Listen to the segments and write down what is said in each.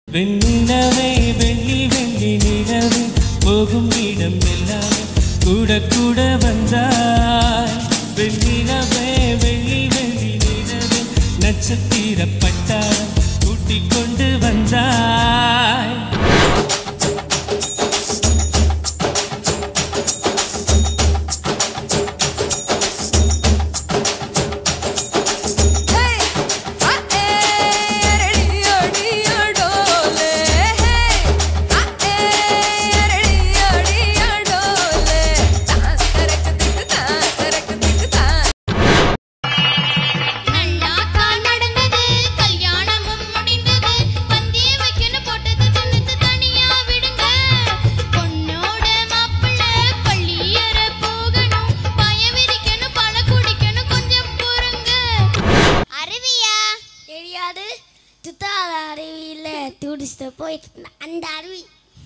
வெண்ணிலவே வெள்ளி வெள்ளி நிலவே போகும் இடம் எல்லாமே கூட கூட வந்தாய் வெண்ணிலவே வெள்ளி வெள்ளி நிலவே நட்சத்திர பட்டாளம் கூட்டிக் கொண்டு வந்தாய் நல்லாக்கா நடந்தது கல்யாணமும் முடிந்தது பந்திய வைக்கணும் போட்டது தின்னுட்டு தனியா விடுங்க பொண்ணோட மாப்பிள்ள பள்ளியற போகணும் பயம் விரிக்கணும் பழ குடிக்கணும் கொஞ்சம் பொறுங்க அருவியா தெரியாது துத்தாத அருவியில் டூரிஸ்ட் போயிட்டு அந்த அருவி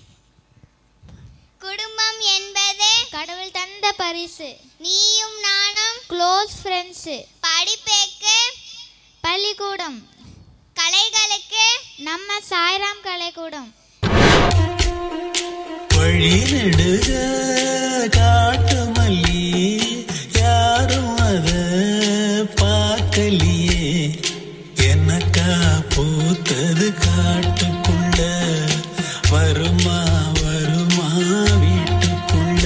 குடும்பம் என்பதே கடவுள் தந்த பரிசு நீயும் நானும் க்ளோஸ் ஃப்ரெண்ட்ஸ் படிப்பேக்கு பள்ளிக்கூடம் கலைகளுக்கு நம்ம சாய்ராம் கலைக்கூடம் வழி நெடுக காட்டு மல்லி யாரும் அத பார்க்கலையே எனக்கா பூத்தது காட்டுக்குள்ள வருமா வருமா வீட்டுக்குள்ள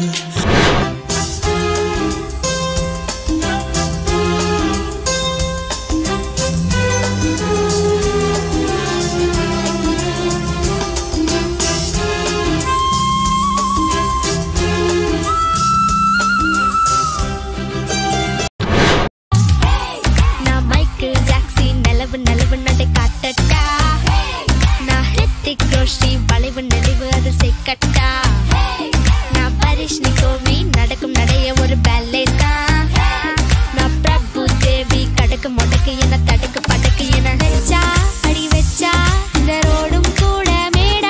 நான் மைக்கேல் ஜாக்சன் நிலவு நிலவு நடை காட்டட்டா நான் ஹித்திக் ரோஷி வளைவு நெளிவு அது செக்கட்டா நான் பரிஷ் நிகோவி நடக்கும் நடைய ஒரு பேலே தான் நான் பிரபு தேவி கடக்கு முடக்கு என தடுக்கு படக்கு என வச்சா அடி வச்சா இந்த ரோடும் கூட மேடா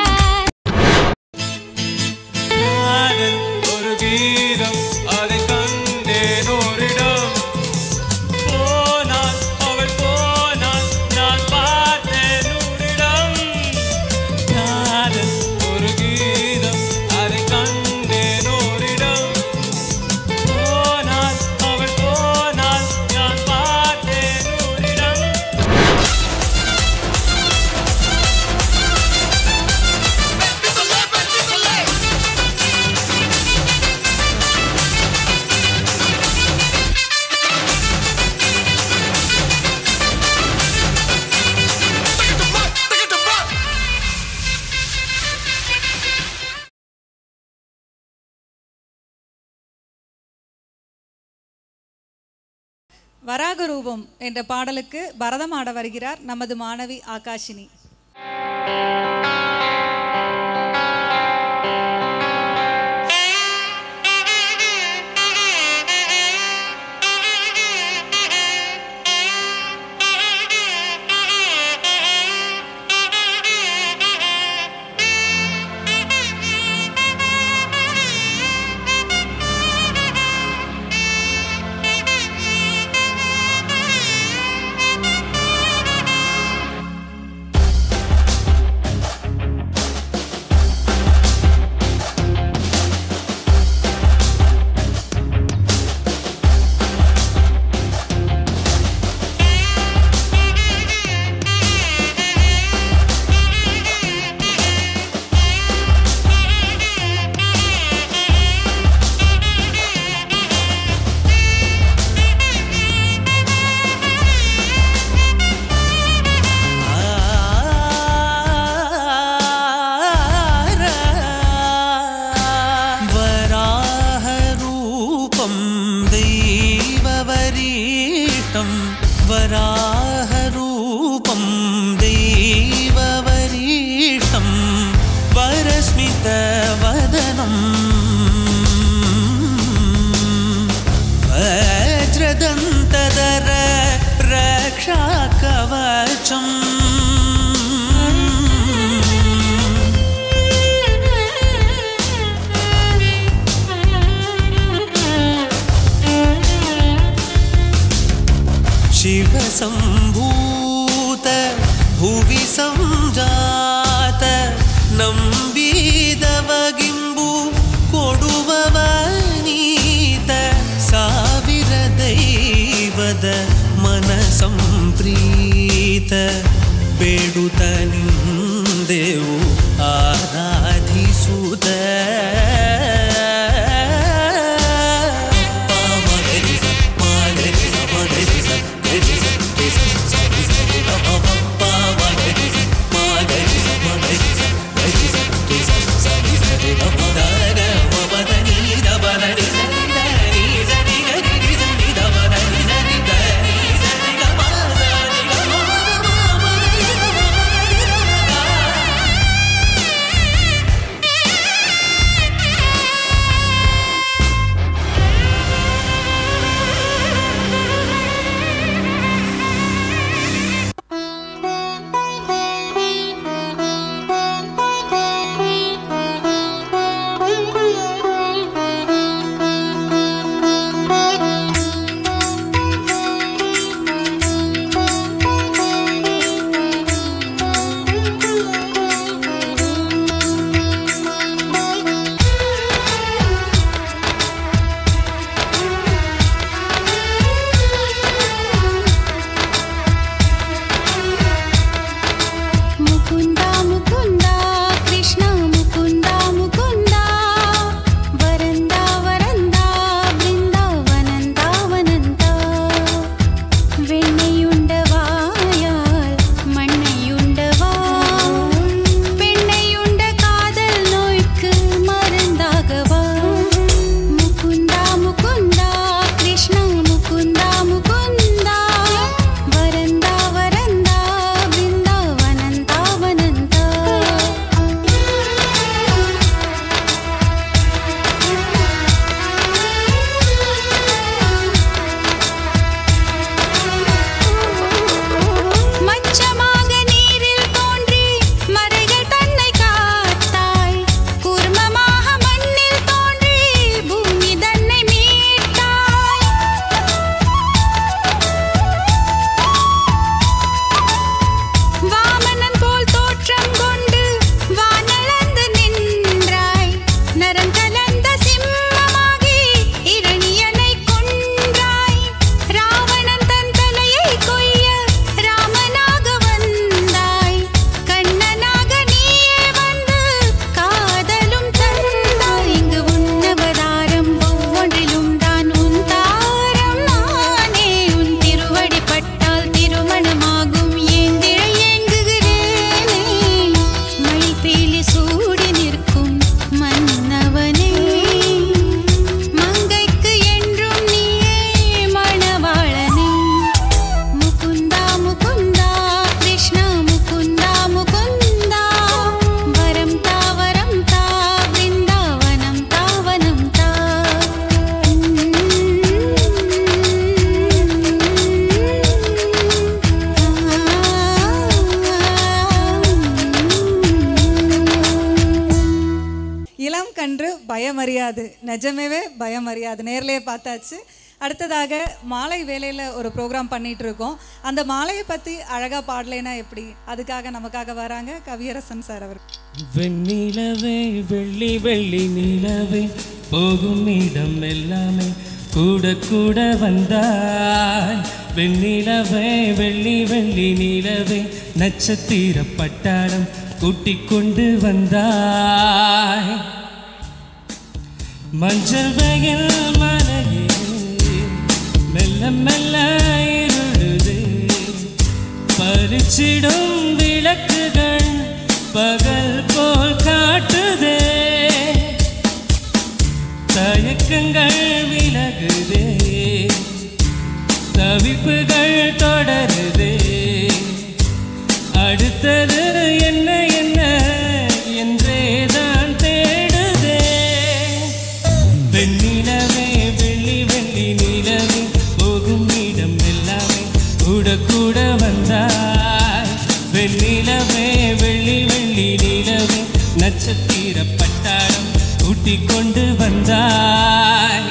காதல் ஒரு கீதம் அதை கண்டேன் ஓரிடம் போனால் அவள் போனால் நான் பார்த்தேன் நூறிடம் காதல் ஒரு கீதம் அதை கண்டேன் ஓரிடம் போனால் அவள் போனால் நான் பார்த்தேன் நூறிடம் வராக ரூபம் என்ற பாடலுக்கு பரதம் ஆட வருகிறார் நமது மாணவி ஆகாஷினி वराहरूपं दैववरीष्टं वराहरूपं दैववरीष्टं वरस्मितवदनम् वज्रदन्तदर रक्षाकवचम् शिवसम्भूत भुवि सञ्जा ನಂಬಿದವಗಿಂಬು ಕೊಡುವವ ನೀತ ಸಾವಿರ ದೈವದ ಮನ ಸಂಪ್ರೀತ ಬೇಡುತ್ತ ನಿಂದೆವು ಆರಾಧಿಸುತ್ತ ಮುಕುಂದ ಮುಕುಂದ ಕೃಷ್ಣ ಮುಕುಂದ ಮುಕುಂದ ವರಂದ ವರಂದ ಬೃಂದಾವನಂದ ವನಂದ வெண்ணையுண்டவாயால் மண்ணையுண்டவா பெண்ணையுண்ட காதல் நோய்க்கு மருந்தாகவா முகுந்தா முகுந்தா கிருஷ்ணா முகுந்தா முகுந்தா வரந்தா வரந்தா பிருந்தாவனந்தா வனந்தா மச்சமாக நீரில் தோன்றி மறைகள் தன்னை காத்தாய் கூர்மமாக மண்ணில் தோன்றி பூமி தன்னை மீட்டாய் வாமனன் போல் தோற்றம் கொண்டு வானளந்து நின்றாய் நரம் கலந்த சிம்மமாகி இரணியனை கொன்றாய் ராவணன் தன் தலையை கொய்ய ராமனாக வந்தாய் கண்ணனாக நீயே வந்து காதலும் தந்தாய் இங்கு உன்னவதாரம் ஒவ்வொன்றிலும் தான் உன் தாரம் நானே உன் திருவடி பட்டால் திருமணமாகும் ஏந்திழ ஏங்குகிறேனே மழைப்பேலி சூடி நிற்கும் மன்னவனே மங்கைக்கு என்றும் நீயே மணவாளனே முகுந்தா முகுந்தா கிருஷ்ணா முகுந்தா முகுந்தா வரம் தா வரம் தா பிருந்தாவனம் தாவனம் தா இளம் கன்று பயமறியாது நிஜமேவே பயமறியாது நேர்லயே பார்த்தாச்சு அடுத்ததாக மாலை வேலையில் ஒரு ப்ரோக்ராம் பண்ணிட்டு இருக்கோம் அந்த மாலையை பற்றி அழகாக பாடலைன்னா எப்படி அதுக்காக நமக்காக வராங்க கவியரசன் சார் அவர் வெண்ணிலவே வெள்ளி வெள்ளி நிலவே போகும் இடம் எல்லாமே கூட கூட வந்தாய் வெண்ணிலவே வெள்ளி வெள்ளி நிலவே நட்சத்திர பட்டாளம் கூட்டிக் கொண்டு வந்தாய் மஞ்சள் வெயில் மலையே மெல்ல மெல்ல இருளுதே பறிச்சிடும் விளக்குகள் பகல் போல் காட்டுதே தயக்கங்கள் விலகுதே தவிப்புகள் தொடருதே அடுத்தது என்ன என்ன என்றே தான் தேடுதே வெண்ணிலவே வெள்ளி வெள்ளி நிலவே போகும் இடம் எல்லாமே கூட கூட வந்தாய் வெண்ணிலவே வெள்ளி வெள்ளி நிலவே நட்சத்திர பட்டாளம் கூட்டிக் கொண்டு வந்தாய்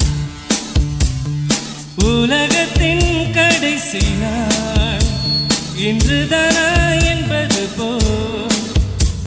உலகத்தின் கடைசி நாள் இன்றுதானா என்பது போல்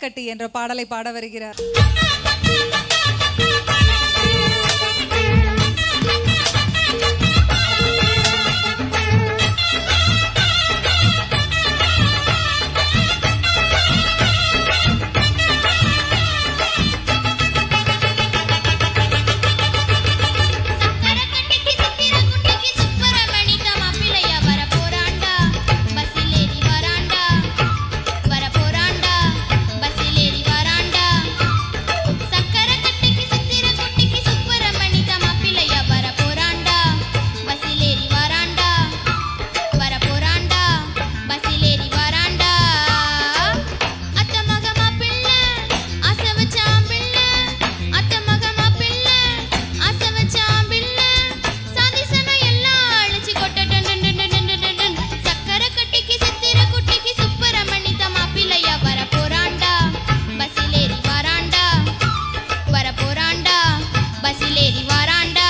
கட்டி என்ற பாடலை பாட வருகிறார் சக்கரக்கட்டிக்கு சித்திர குட்டிக்கு சுப்பரமணி தமா பிள்ளையா வர போறாண்டா பஸ்ஸில் ஏறி வராண்டா வர போறாண்டா பஸ்ஸில் ஏறி வராண்டா சக்கரக்கட்டிக்கு சித்திர குட்டிக்கு சுப்பரமணி தமா பிள்ளையா வர போறாண்டா பஸ்ஸில் ஏறி வராண்டா வர போறாண்டா பஸ்ஸில் ஏறி வராண்டா அத்த மகமா பிள்ளை ஆசை வச்சான் பிள்ளை அத்த மகமா பிள்ளை ஆசை வச்சான் பிள்ளை சாதிசனா எல்லாம் அழைச்சி கொட்ட டன் டன் டன் டன் டன் டன் டன். சக்கரை கட்டிக்கு சித்திர குட்டிக்கு சுப்பரமணி தமா பிள்ளையா வர போறாண்டா பஸ்ஸில் ஏறி வராண்டா வர போறாண்டா பஸ்ஸில் ஏறி வராண்டா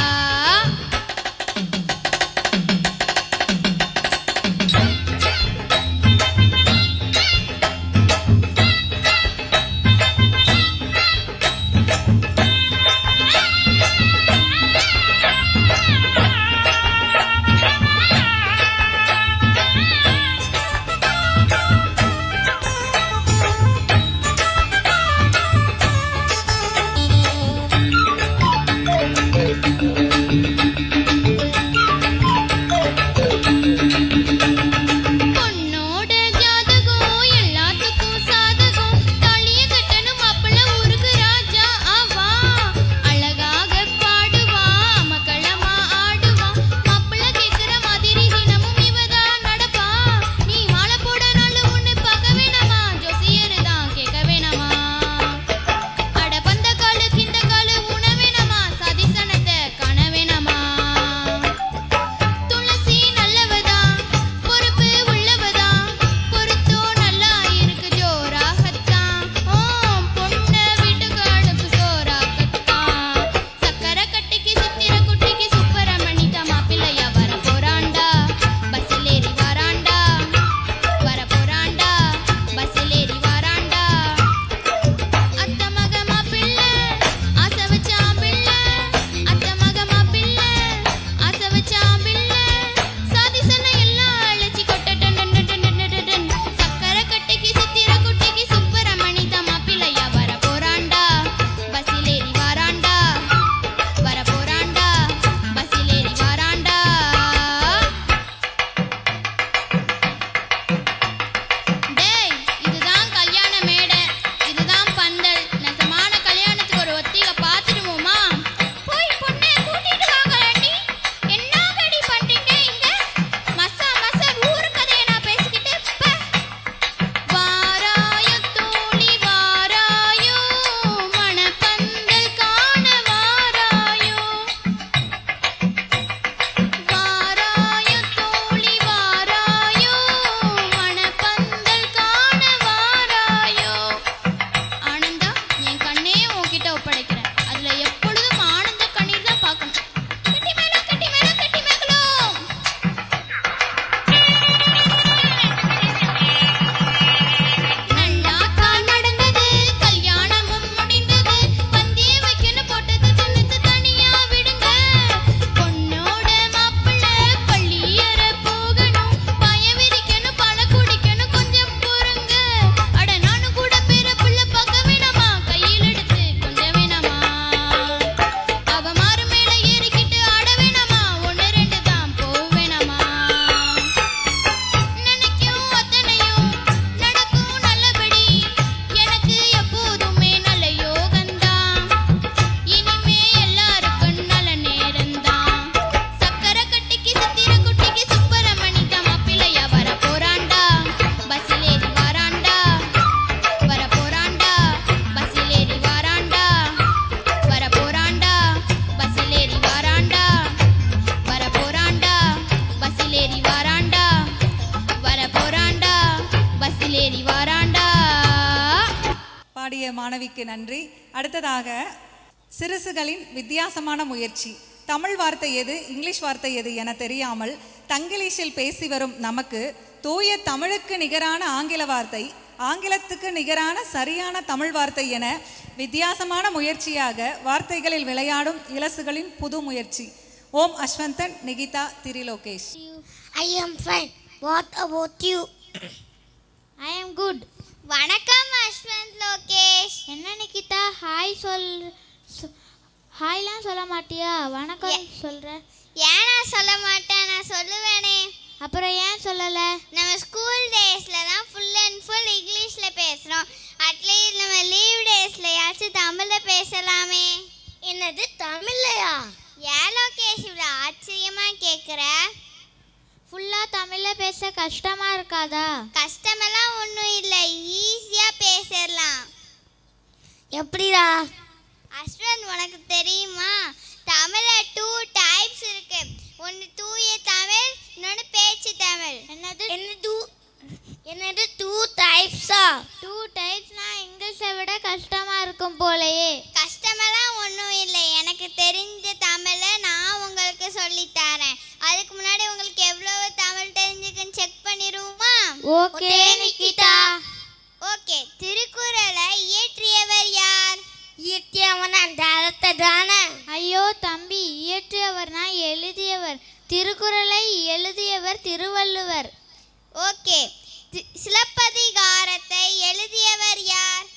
பொண்ணோட ஜாதகம் எல்லாத்துக்கும் சாதகம் தாலிய கட்டணும் மாப்பிள்ள ஊருக்கு ராஜா ஆவா அழகாக பாடுவா மக்களமா ஆடுவா மாப்பிள்ள கேக்குற மாதிரி தினமும் இவதான் நடப்பா நீ மாலை போட நாள் ஒண்ணு பார்க்க வேணாமா ஜோசியரு தான் கேட்க வேணாமா அட பந்த காலு கிந்த காலு உண வேணாமா சதிசனத்தை காண வேணாமா துளசி நல்லவதா பொறுப்பு உள்ளவதா பொறுத்தோ நல்லா இருக்கு ஜோராகத்தான் ஓ பொண்ண வீட்டுக்கு அனுப்பு சோறாகத்தான் சக்கரை கட்டிக்கு சித்திர குட்டிக்கு சுப்பரமணி தமா பிள்ளையா வர போறாண்டா பஸ்ஸில் ஏறி வராண்டா வர போறாண்டா பஸ்ஸில் ஏறி வராண்டா அத்த மகமா பிள்ளை ஆசை வச்சான் பிள்ளை அத்த மகமா பிள்ளை ஆசை வச்சான் பிள்ளை சாதி சொன்ன எல்லாம் அழைச்சி கொட்ட டன் டன் டன் டன் டன் டன். சக்கரை கட்டிக்கு சித்திர குட்டிக்கு சுப்பரமணி தமா பிள்ளையா வர போறாண்டா பஸ்ஸில் ஏறி வராண்டா வர போறாண்டா பஸ்ஸில் ஏறி வராண்டா டேய் இதுதான் கல்யாண மேடை இதுதான் பந்தல் நெசமான கல்யாணத்துக்கு ஒரு ஒத்திகை பார்த்துடுவோமா போய் பொண்ணை கூட்டிட்டு வாங்க ஆண்டி என்ன கடி பண்றீங்க இங்க மசா மசா ஊரு கதையை நான் பேசிக்கிட்டு ப. வாராயோ தோழி வாராயோ மணப்பந்தல் காண வாராயோ வாராயோ தோழி வாராயோ மணப்பந்தல் காண வாராயோ ஆனந்தா என் கண்ணே உன்கிட்ட ஒப்படைக்கிறேன் அதுல எப்பொழுதும் ஆனந்த கண்ணீர் தான் பார்க்கணும் கட்டி மேளம் கட்டி மேளம் கட்டி மேளம் நல்லாத்தான் நடந்தது கல்யாணமும் முடிந்தது பந்திய வைக்கணும் போட்டது தின்னுட்டு தனியா விடுங்க பொண்ணோட மாப்பிள்ளை பள்ளியற போகணும் பய விரிக்கணும் பழ குடிக்கணும் கொஞ்சம் பொறுங்க அட நானும் கூட பேர புள்ள பார்க்க வேணாமா கையில் எடுத்து கொஞ்சம் வேணாமா அவ மாறு மேல ஏறிக்கிட்டு ஆட வேணாமா ஒன்று ரெண்டு தான் போக வேணாமா நினைக்கும் அத்தனையும் நடக்கும் நல்லபடி எனக்கு எப்போதுமே நல்ல யோகந்தான் இனிமே எல்லாருக்கும் நல்ல நேரம்தான் சக்கரை கட்டிக்கு சித்திர குட்டிக்கு சுப்பரமணி தமா பிள்ளையா வர போறாண்டா பஸ்ஸில் ஏறி வராண்டா வர போறாண்டா பஸ்ஸில் ஏறி வராண்டா வர போறாண்டா பஸ்ஸில் ஏறி வராண்டா வர போறாண்டா பஸ்ஸில் ஏறி வராண்டா வர போறாண்டா பஸ்ஸில் ஏறி வராண்டா பாடிய மாணவிக்கு நன்றி அடுத்ததாக சிறுசுகளின் வித்தியாசமான முயற்சி தமிழ் வார்த்தை எது இங்கிலீஷ் வார்த்தை எது என தெரியாமல் தங்கிலீஷில் பேசி வரும் நமக்கு தூய தமிழுக்கு நிகரான ஆங்கில வார்த்தை ஆங்கிலத்துக்கு நிகரான சரியான தமிழ் வார்த்தை என வித்தியாசமான முயற்சியாக வார்த்தைகளில் விளையாடும் இலசுகளின் புது முயற்சி ஓம் Ashwanthan Nikitha Trilokesh I am fine. What about you? I am good வணக்கம் அஸ்வந்த் லோகேஷ் என்ன நிக்கிதா ஹாய் சொல் சொ- ஹாய்லாம் சொல்ல மாட்டியா வணக்கம் சொல்ற ஏன் நான் சொல்ல மாட்டேன் நான் சொல்லுவேனே அப்புறம் ஏன் சொல்லல நம்ம ஸ்கூல் டேஸ்ல தான் ஃபுல் அண்ட் ஃபுல் இங்கிலீஷ்ல பேசுறோம் அட்லீஸ்ட் நம்ம லீவ் டேஸ்லயாச்சும் தமிழ்ல பேசலாமே என்னது தமிழ்லையா ஏன் லோகேஷ் இவ்வளோ ஆச்சரியமா கேட்குற ஃபுல்லாக தமிழில் பேச கஷ்டமா இருக்காதா கஷ்டமெல்லாம் ஒன்றும் இல்லை ஈஸியாக பேசிடலாம் எப்படிடா அஸ்வந்த் உனக்கு தெரியுமா தமிழில் டூ டைப்ஸ் இருக்கு ஒன்று தூய தமிழ் இன்னொன்று பேச்சு தமிழ் என்னது என்னது என்னது டூ டைப்ஸா டூ டைப்ஸ்னா இங்கிலீஷை விட கஷ்டமா இருக்கும் போலயே கஷ்டமெல்லாம் ஒன்றும் இல்லை எனக்கு தெரிஞ்ச தமிழை நான் உங்களுக்கு சொல்லித் தரேன் அதுக்கு முன்னாடி உங்களுக்கு எவ்வளவு தமிழ் தெரிஞ்சுக்குன்னு செக் பண்ணிடுவோமா ஓகே, நிக்கிதா. ஓகே திருக்குறளை இயற்றியவர் யார் இயற்றியவன் அந்த அர்த்த தானே ஐயோ தம்பி இயற்றியவர்னா எழுதியவர் திருக்குறளை எழுதியவர் திருவள்ளுவர் ஓகே தி- சிலப்பதிகாரத்தை எழுதியவர் யார்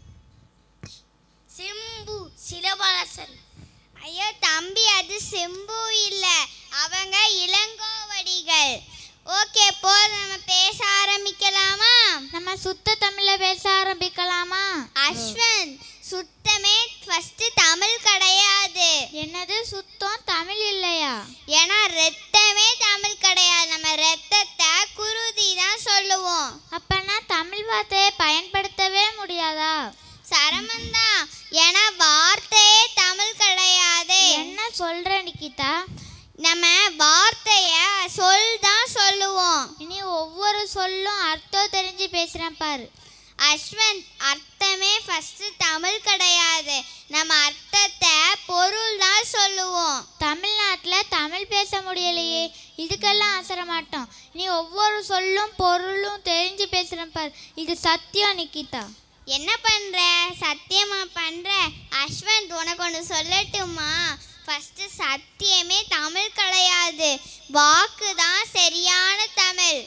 சிம்பு சிலபரசன் ஐயோ தம்பி அது செம்பு இல்ல அவங்க இளங்கோவடிகள் ஓகே போதும் நம்ம பேச ஆரம்பிக்கலாமா நம்ம சுத்த தமிழ்ல பேச ஆரம்பிக்கலாமா அஸ்வந்த் சுத்தமே ஃபர்ஸ்ட் தமிழ் கிடையாது என்னது சுத்தம் தமிழ் இல்லையா ஏன்னா ரத்தமே தமிழ் கிடையாது நம்ம ரத்தத்தை குருதி தான் சொல்லுவோம் அப்பனா தமிழ் வார்த்தையை பயன்படுத்தவே முடியாதா சரமந்தான் ஏன்னா வார்த்தையே தமிழ் கிடையாது என்ன சொல்ற நிக்கிதா நம்ம வார்த்தைய சொல் தான் சொல்லுவோம் இனி ஒவ்வொரு சொல்லும் அர்த்தம் தெரிஞ்சு பேசுறேன் பாரு அஸ்வந்த் அர்த்தமே ஃபர்ஸ்ட் தமிழ் கிடையாது நம்ம அர்த்தத்தை பொருள் தான் சொல்லுவோம் தமிழ்நாட்டில் தமிழ் பேச முடியலையே இதுக்கெல்லாம் ஆசர மாட்டோம் நீ ஒவ்வொரு சொல்லும் பொருளும் தெரிஞ்சு பேசுகிறேன் பார் இது சத்தியம் நிக்கிதா என்ன பண்ற சத்தியமா பண்ற அஸ்வந்த் உனக்கு ஒன்று சொல்லட்டுமா ஃபர்ஸ்ட் சத்தியமே தமிழ் கிடையாது வாக்கு தான் சரியான தமிழ்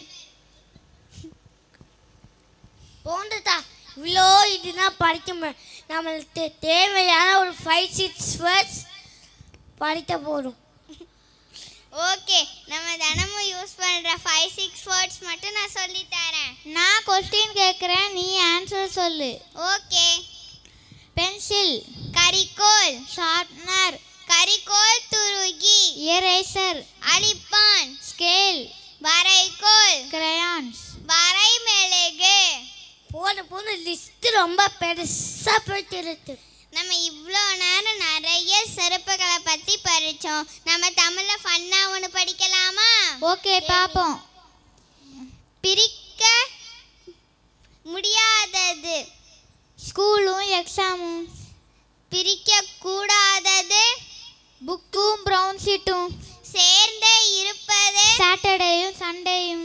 போன்றதா இவ்வளோ இதுதான் படிக்க முடியும் நம்மளுக்கு தேவையான ஒரு ஃபைவ் சிக்ஸ் வேர்ட்ஸ் படித்த போதும் ஓகே நம்ம தினமும் யூஸ் பண்ற ஃபைவ் சிக்ஸ் வேர்ட்ஸ் மட்டும் நான் சொல்லி தரேன் நான் கொஸ்டின் கேட்குறேன் நீ ஆன்சர் சொல்லு ஓகே பென்சில் கரிக்கோல் ஷார்ப்னர் கரிக்கோல் துருகி எரேசர் அழிப்பான் ஸ்கேல் வரைகோல் கிரையான்ஸ் வரைமெழுகு போன போன லிஸ்ட் ரொம்ப பெருசாக போயிட்டு இருக்கு நம்ம இவ்வளோ நேரம் நிறைய சிறப்புகளை பற்றி படித்தோம் நம்ம தமிழில் ஃபன்னாக ஒன்று படிக்கலாமா ஓகே பார்ப்போம் பிரிக்க முடியாதது ஸ்கூலும் எக்ஸாமும் பிரிக்க கூடாதது புக்கும் ப்ரௌன் ஷீட்டும் சேர்ந்தே இருப்பது சாட்டர்டேயும் சண்டேயும்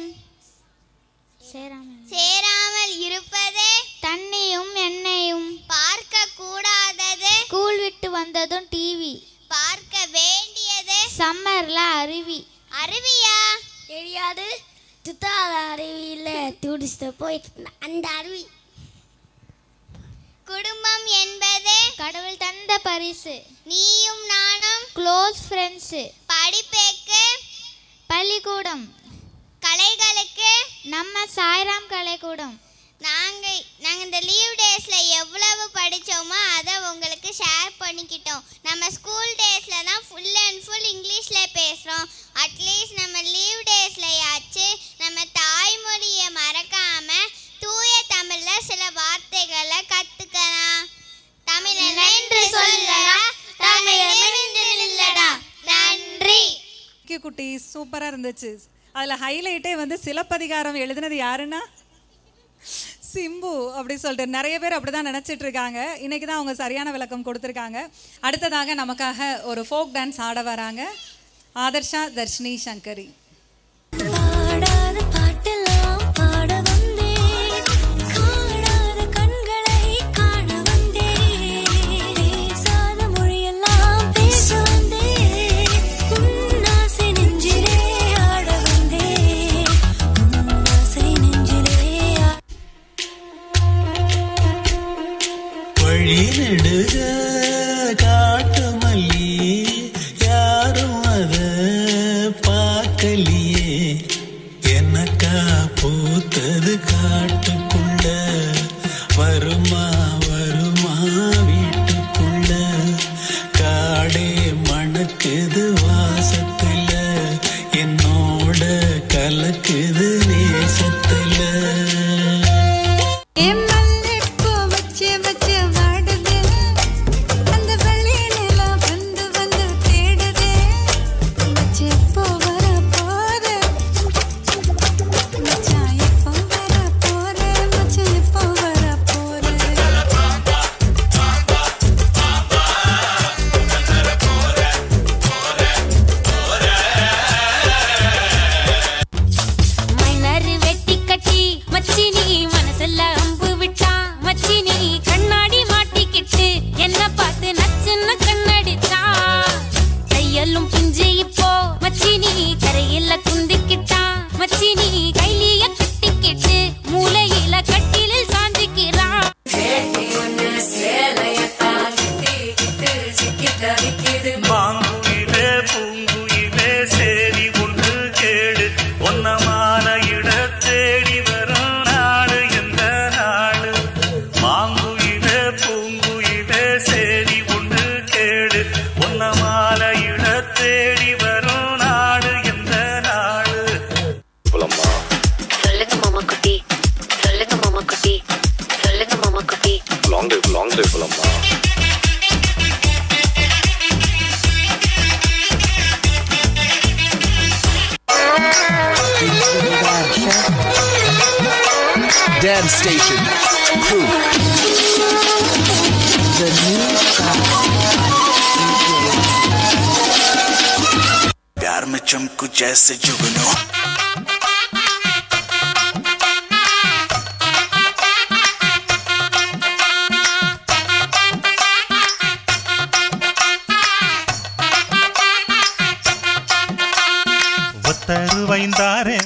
சேராமல் இருப்பது தண்ணியும் எண்ணெயும் பார்க்க கூடாதது ஸ்கூல் விட்டு வந்ததும் டிவி பார்க்க வேண்டியது சம்மர்ல அருவி அருவியா தெரியாது துத்தாத அருவியில் டூரிஸ்ட் போயிட்டு அந்த அருவி குடும்பம் என்பது கடவுள் தந்த பரிசு நீயும் நானும் க்ளோஸ் ஃப்ரெண்ட்ஸ் படிப்பேக்கு பள்ளிக்கூடம் கலைகளுக்கு நம்ம சாய்ராம் கலைக்கூடம் நாங்கள் நாங்கள் இந்த லீவ் டேஸில் எவ்வளவு படித்தோமோ அதை உங்களுக்கு ஷேர் பண்ணிக்கிட்டோம் நம்ம ஸ்கூல் டேஸில் தான் ஃபுல் அண்ட் ஃபுல் இங்கிலீஷில் பேசுகிறோம் அட்லீஸ்ட் நம்ம லீவ் டேஸ்லையாச்சு நம்ம தாய்மொழியை மறக்காமல் தூய தமிழில் சில வார்த்தைகளை கற்றுக்கலாம் தமிழன் என்று சொல்லடா தமிழமிருந்து நில்லடா நன்றி ஓகே குட்டி சூப்பராக இருந்துச்சு அதில் ஹைலைட்டே வந்து சிலப்பதிகாரம் எழுதினது யாருன்னா சிம்பு அப்படி சொல்லிட்டு நிறைய பேர் அப்படி தான் நினச்சிட்டு இருக்காங்க இன்னைக்கு தான் அவங்க சரியான விளக்கம் கொடுத்துருக்காங்க அடுத்ததாக நமக்காக ஒரு ஃபோக் டான்ஸ் ஆட வராங்க ஆதர்ஷா தர்ஷினி சங்கரி பாடாத பாட்டெல்லாம் பாட வந்தேன் பார்க்கலியே எனக்கா பூத்தது காட்டுக்குள்ள வருமா வருமா வீட்டுக்குள்ள காடே மணக்குது வாசத்துல என்னோட கலக்குது நேசத்துல என் மல்லிப்பூ வச்சு வச்சு வாடுது. அந்த வெள்ளி நிலா வந்து வந்து தேடுது. மச்சி எப்போ வர போற? மச்சான் எப்போ வர போற? மச்சான் எப்போ வர போற? மைனர் வெட்டி கட்டி மச்சி நீ மனசுல அம்பு விட்டா மச்சி நீ கண்ணாடி மாட்டிக்கிட்டு என்ன பார்த்து நச்சுன்னு கண்ணடிச்சா கையெல்லும் பிஞ்சு இப்போ மச்சி நீ கரையில குந்திக்கிட்டா மச்சி நீ கைலிய கட்டிக்கிட்டு மூலையில கட்டிலில் சாஞ்சிக்கிறா மாங்குயிலே பூங்குயிலே சேரி ஒன்று கேடு ஒன்னமான இட தேடி வரும் நாடு எந்த நாடு மாங்குயிலே பூங்குயிலே சேரி ஒன்று கேடு ஒன்னமான இட தேடி வரும் நாடு எந்த நாடு சொல்லுங்க மாமா குட்டி சொல்லுங்க மாமா குட்டி சொல்லுங்க மாமா குட்டி லாங் டிரைவ் லாங் டிரைவ் போலாமா Dance Station. Crew. The new प्यार में चमकू जैसे जुगनू ஒத்தரு வைந்தாரே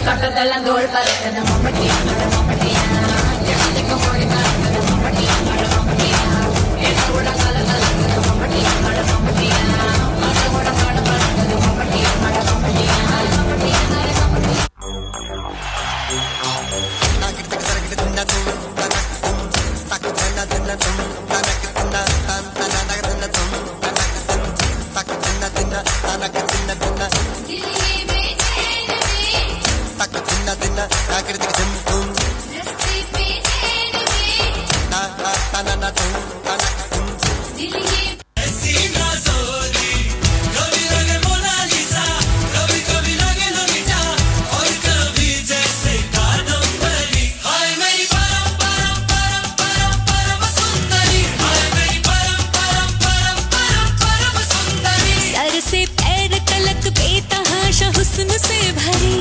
सर से पैर तलक बेतहाशा हुस्न से भरी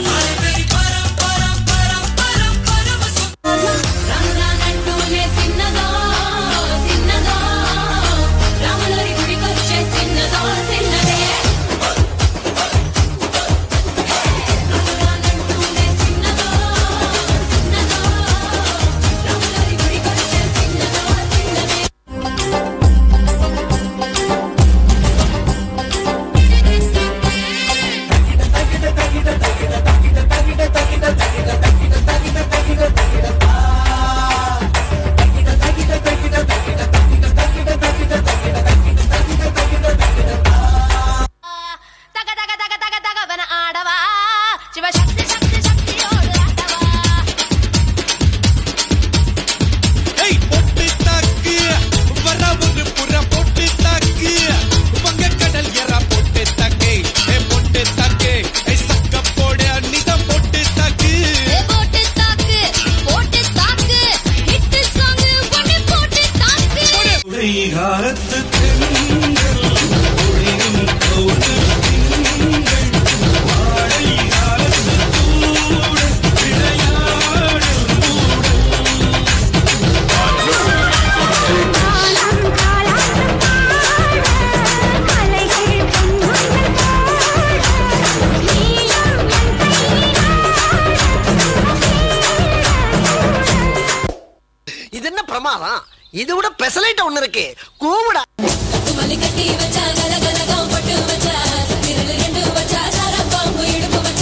రంగులనంటూనే చిన్నదో చిన్నదో రాములరి గుడికొచ్చే చిన్నదో చిన్నదే రంగులనంటూనే చిన్నదో చిన్నదో రాములరి గుడికొచ్చే చిన్నదో చిన్నదే தக தக தக தக தகவன ஆடவா சிவசக்தி சக்தி சக்தியோடு ஆடவா ஏய் பொட்டு தாக்கு வரவுரு புற பொட்டு தாக்கு வங்க கடல் எற பொட்டு தாக்கு ஏ பொட்டு தாக்கு ஏ சக்க போட நிதம் பொட்டு தாக்கு போட்டு தாக்கு போட்டு தாக்கு ஹிட் சாங் ஒன்னு போட்டு தாக்கு காலத்து தென்றல் ஒளிரும் கௌது திங்கள் வாழை காலத்து தூடல் விளையாடல் இது என்ன பிரமாதம் இது விட பெசலைட் ஒண்ணு இருக்கு கூவுடா மல்லி கட்டி வச்சா கல கல பட்டு வச்சா சத்திரல் ரெண்டு வச்சா சார பாம்பு இடுப்பு வச்சா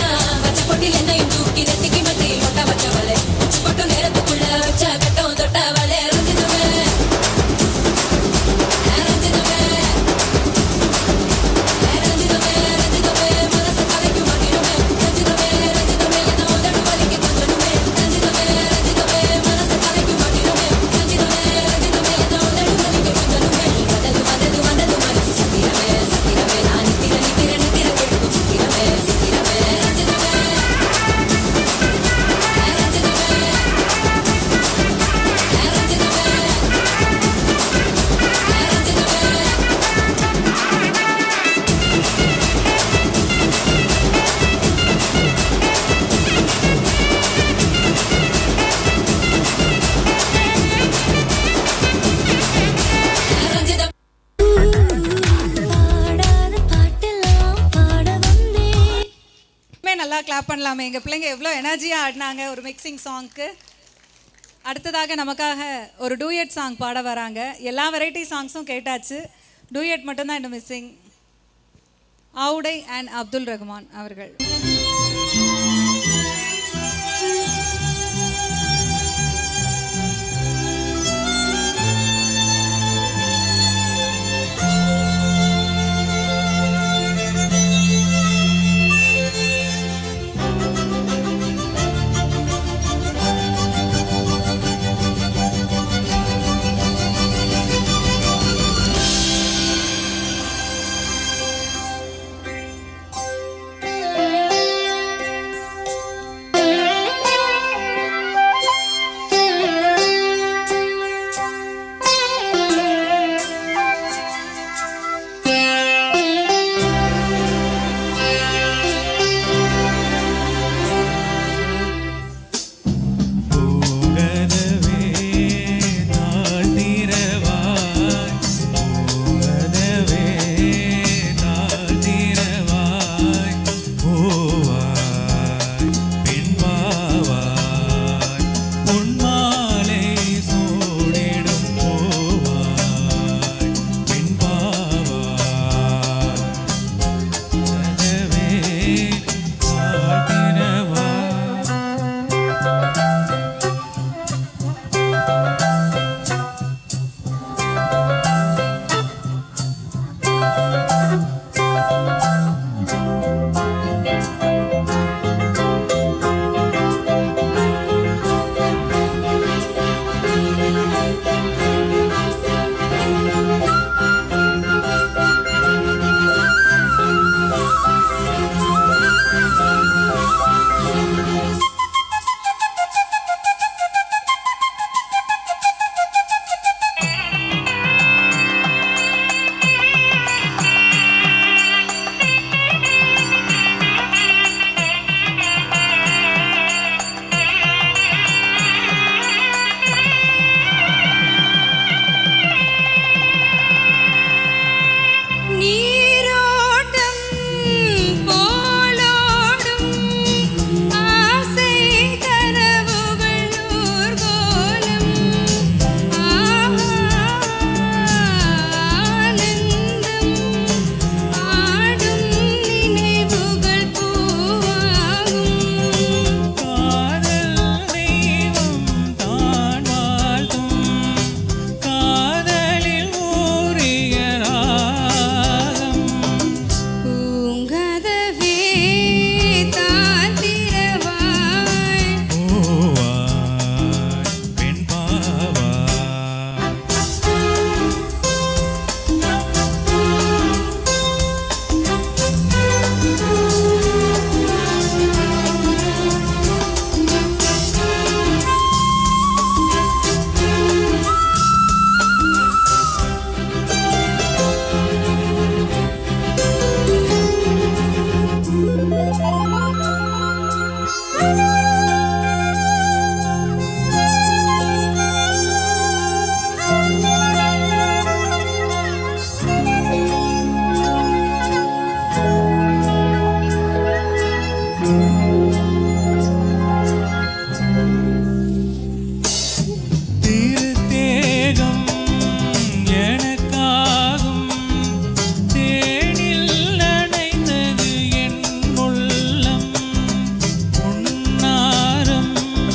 நல்லா கிளாப் பண்ணலாமே எங்கள் பிள்ளைங்க எவ்வளோ எனர்ஜியாக ஆடினாங்க ஒரு மிக்சிங் சாங்க்கு அடுத்ததாக நமக்காக ஒரு டூயட் சாங் பாட வராங்க எல்லா வெரைட்டி சாங்ஸும் கேட்டாச்சு டூயட் மட்டும்தான் இன்னும் மிஸ்ஸிங் ஆவுடை அண்ட் அப்துல் ரஹ்மான் அவர்கள் பூங்கதவே தாழ்த்திரவாய் பூங்கதவே தாழ்த்திரவாய் பூவாய் பின்பாவாய் பொன்மாலை சூடிடும் பூவாய் பின்பாவாய் கதவே தாழ்த்திரவாய் நீரோட்டம் போலோடும் ஆசை கனவுகள் ஊர்கோலம் ஆனந்தம் ஆடும் நினைவுகள் பூவாகும் காதல் தெய்வம் தான் வாழ்த்தும் காதலில் ஊறிய ராகம் பூங்கதவே தாத்திரவாய் பூவாய் பெண்பாவாய் திருத்தேகம் எனக்காகும் தேனில் நனைந்தது என் உள்ளம் பொன்னாரம்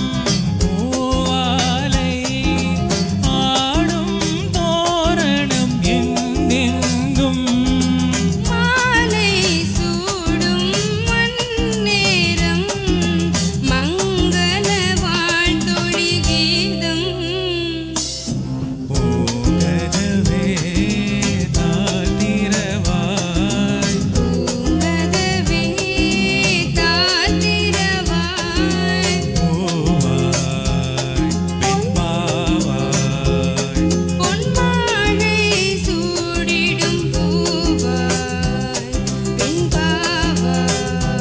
பூவாலை ஆடும் தோரணம் எங்கெங்கும் மாலை சூடும் மண்ணேரம் மங்கள வாழ்த்தொழி கீதம் பூங்கதவே தாத்திரவாய் பூங்கதவே தாத்திரவாய் பூவாய் பெண்பாவாய் பொன்மாழை சூடிடும் பூவாய் வெண்பாவாய்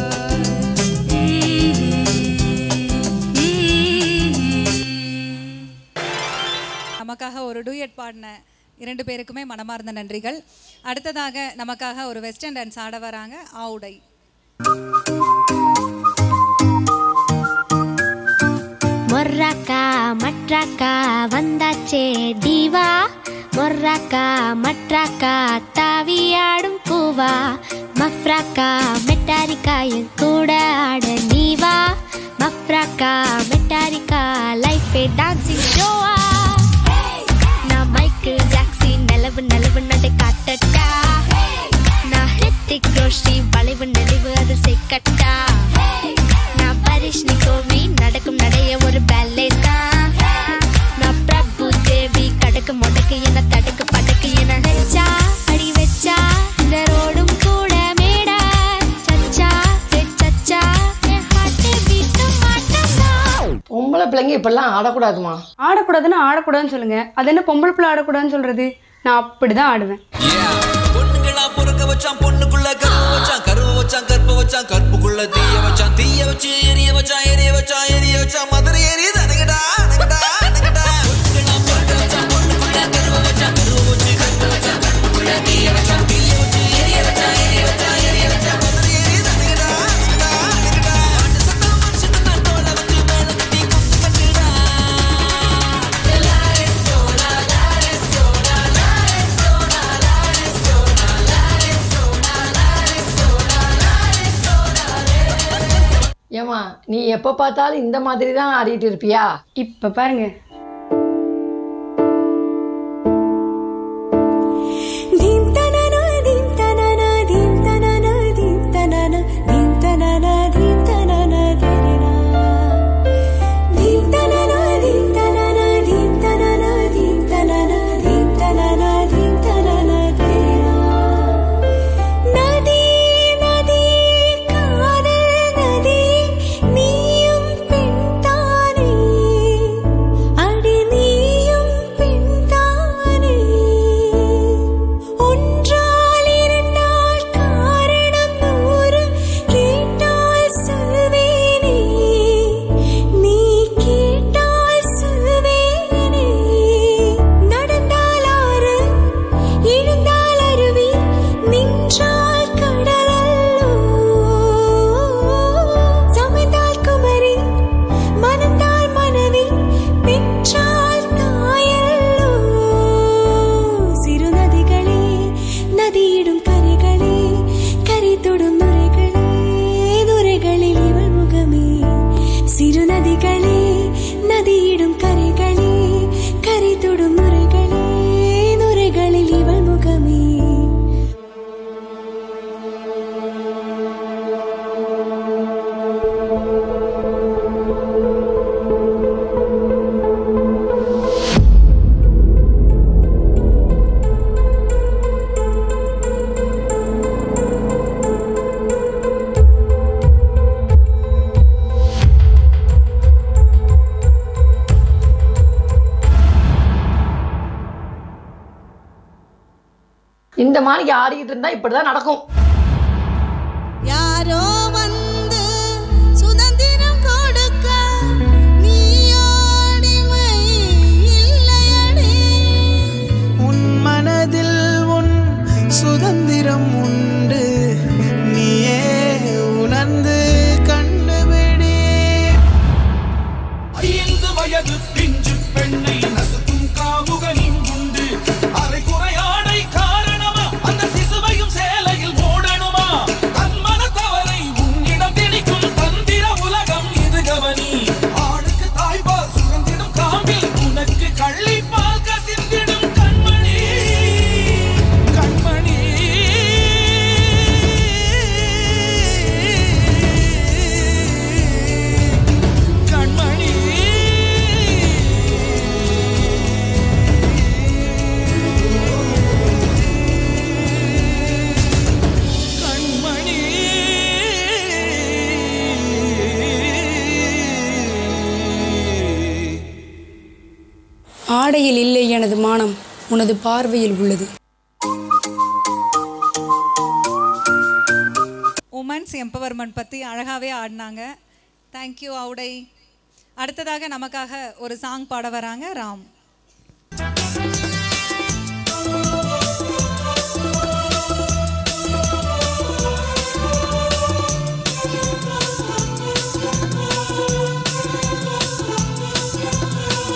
நமக்காக ஒரு டூயட் பாடின இரண்டு பேருக்குமே மனமார்ந்த நன்றிகள் அடுத்ததாக நமக்காக ஒரு வெஸ்டர்ன் டான்ஸ் ஆட வராங்க ஆவுடை மட்ராக்கா வந்தாச்சே தீவா மொர்ராக்கா மட்ராக்கா தாவியாடும் பூவா மஃப்ராக்கா மெட்டாரிக்கா என் கூட ஆட நீவா மஃப்ராக்கா மெட்டாரிக்கா லைஃபே டான்சிங் ஷோவா நான் மைக்கேல் ஜாக்சன் நிலவு நிலவு நடை காட்டட்டா நான் ஹித்திக் ரோஷி வளைவு நெளிவு அது செக்கட்டா நான் பரிஷ் நிகோமி நடக்கும் நடைய ஒரு பேலே தான் நான் பிரபு தேவி கடக்கு முடக்கு என தடுக்கு படக்கு என ஹெச்சா அடி வச்சா இந்த ரோடும் கூட மேடா சச்சா ஹே சச்சா என் ஹார்ட் பீட் மாட்டா பொம்பளை பிள்ளைங்க இப்படிலாம் ஆடக்கூடாதுமா ஆடக்கூடாதுன்னு ஆடக்கூடாதுன்னு சொல்லுங்க அது என்ன பொம்பளை பிள்ளை ஆடக்கூடாதுன்னு சொல்றது நான் அப்படிதான் ஆடுவேன் பொண்ணுங்களா பொறுக்க வச்சான் பொண்ணுக்குள்ள கருவ வச்சான் கருவ வச்சான் கற்ப வச்சான் கற்புக்குள்ள தீய வச்சான் தீய வச்சு எரிய வச்சான் எரிய வச்சான் எரிய வச்சான் மதுரை எரியுது அணங்கடா அணங்கடா அணங்கடா பொண்ணுங்களா பொறுக்க வச்சான் பொண்ணுக்குள்ள கருவ வச்சான் கருவ வச்சு கற்ப வச்சான் கற்புக்குள்ள தீய வச்சான் தீய வச்சு எரிய வச்சான் எரிய வச்சான் எரிய வச்சான் மதுரை எரியுது அணங்கடா அணங்கடா அணங்கடா ஆண்டு சத்தம் மனுஷன் தான் தோல வச்சு மேல கட்டி குத்து கட்டுடா ஏமா நீ எப்போ பார்த்தாலும் இந்த மாதிரி தான் ஆடிட்டு இருப்பியா இப்ப பாருங்க ధీం తనన ధీం తనన ధీం తనన ధీం తనన ధీం తనన ధీం తనన ధీరినా ధీం తనన ధీం తనన ధీం తనన ధీం తనన ధీం తనన ధీం తనన ధీరినా நதி நதி காதல் நதி நீயும் பெண்தானே அடி நீயும் பெண்தானே ஒன்றால் இரண்டால் காரணம் நூறு கேட்டால் சொல்வேனே நீ கேட்டால் சொல்வேனே நடந்தால் ஆறு எழுந்தால் அருவி நின்றால் கடலல்லோ சமைந்தால் குமரி மணந்தால் மனைவி பெற்றால் தாயல்லோ சிறு நதிகளே நதியிடும் கரைகளே கரை தொடும் நுரைகளே நுரைகளில் இவள் முகமே சிறு நதிகளே நதியிடும் கரைகளே கரை தொடும் நுரைகளே நுரைகளில் இவள் முகமே இந்த மாதிரி ஆடிக்கிட்டு இருந்தா இப்படிதான் நடக்கும் யாரோ வந்து சுதந்திரம் கொடுக்க நீயோடிமை இல்லையடி உன் மனதில் உன் சுதந்திரம் உண்டு நீயே உணர்ந்து கண்டுபிடி ஐந்து வயது பிஞ்சு பெண்ணை நசுக்கும் காமுகனின் உண்டு அரை குறையாடை காரணமா அந்த சிசுவையும் சேலையில் ஓடணுமா தன் மனத்தவரை உன்னிடம் திணிக்கும் தந்திர உலகம் இது கவனி ஆணுக்கு தாய்ப்பால் சுரந்திடும் காம்பில் உனக்கு கள்ளிப்பால் கசிந்திடும் கண்மணி கண்மணி கண்மணி கண்மணி ஆடையில் இல்லை எனது மானம் உனது பார்வையில் உள்ளது உமன்ஸ் எம்பவர்மெண்ட் பற்றி அழகாகவே ஆடினாங்க தேங்க்யூ அவுடை அடுத்ததாக நமக்காக ஒரு சாங் பாட வராங்க ராம் ஆ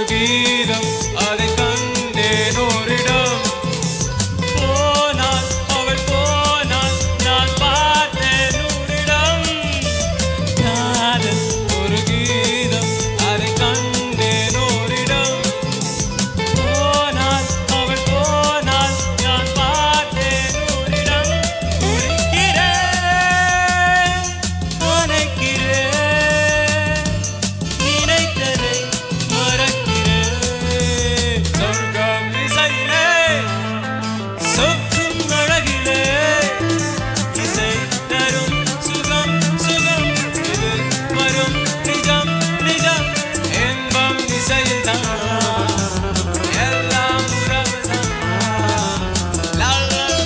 கீதம் அதை கண்டேன் ஓரிடம் போனாள் அவள் போனாள் நான் பார்த்தேன் நூறிடம் காதல் ஒரு கீதம் அதை கண்டேன் ஓரிடம் போனாள் அவள் போனாள் நான் பார்த்தேன் நூறிடம் துடிக்கிறேன் அணைக்கிறேன் நினைத்ததை மறக்கிறேன் சொர்க்கம் இசையிலே சொக்கும் அழகிலே இசை தரும் சுகம் சுகம் இது வரும் நிஜம் நிஜம் இன்பம் இசையில் தான் எல்லாம் உறவுதான் லா, லா, லா.